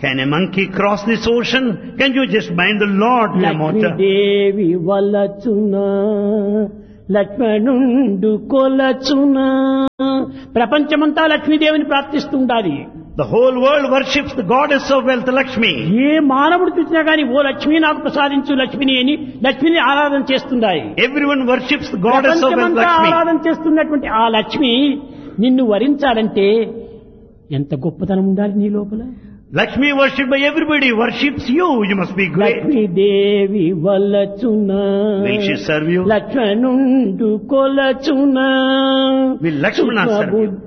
Can a monkey cross this ocean? Can you just bind the Lord to a mortar? Lakshmidevi వలచునా లక్ష్మణుండు కొలచునా ప్రపంచమంతా లక్ష్మీదేవిని ప్రార్థిస్తుండాలి The whole world worships the goddess of wealth, Lakshmi. ఏ మానవుడు చూసినా గాని ఓ లక్ష్మీ నాకు ప్రసాదించు లక్ష్మిని అని లక్ష్మిని ఆరాధన చేస్తున్నాయి Everyone worships the goddess of wealth, ప్రపంచమంతా Lakshmi. ఆరాధన చేస్తున్నటువంటి ఆ లక్ష్మి నిన్ను వరించాలంటే ఎంత గొప్పతనం ఉండాలి నీ లోపల Lakshmi worshipped by everybody worships you. You must be great. Lakshmidevi వలచునా Will she serve you? లక్ష్మణుండు కొలచునా Will Lakshmana serve you?